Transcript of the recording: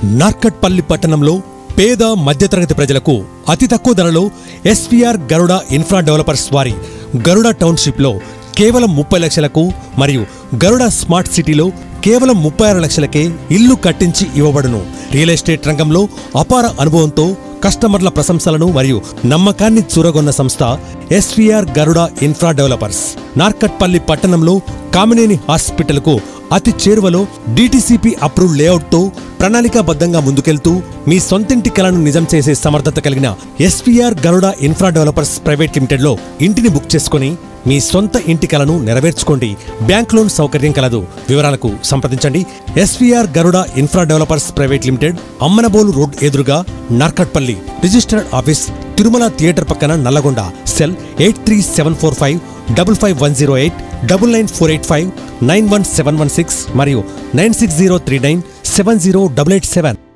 నార్కట్పల్లి పట్టణంలో పేద మధ్యతరగతి ప్రజలకు అతి తక్కువ ధరలో ఎస్వీఆర్ గరుడ ఇన్ఫ్రా డెవలపర్స్ వారి గరుడ టౌన్షిప్లో కేవలం ముప్పై లక్షలకు మరియు గరుడ స్మార్ట్ సిటీలో కేవలం ముప్పై ఆరు లక్షలకే ఇల్లు కట్టించి ఇవ్వబడును రియల్ ఎస్టేట్ రంగంలో అపార అనుభవంతో కస్టమర్ల ప్రశంసలను మరియు నమ్మకాన్ని చూరగొన్న సంస్థ SVR Garuda infra developers Narketpally పట్టణంలో కామినేని హాస్పిటల్కు అతి చేరువలో డీటీసీపీ అప్రూవ్ లేఅవుట్తో ప్రణాళికాబద్ధంగా ముందుకెళ్తూ మీ సొంతింటి కలను నిజం చేసే సమర్థత కలిగిన SVR Garuda infra developers private లిమిటెడ్లో ఇంటిని బుక్ చేసుకుని మీ సొంత ఇంటి కలను నెరవేర్చుకోండి బ్యాంక్ లోన్ సౌకర్యం కలదు వివరాలకు సంప్రదించండి SVR Garuda infra developers private limited Ammanabolu road ఎదురుగా Narketpally registered office Tirumala theatre పక్కన Nalgonda cell eight three seven four five double five one zero eight double nine four eight five nine one seven one six మరియు nine six zero three nine seven zero double eight seven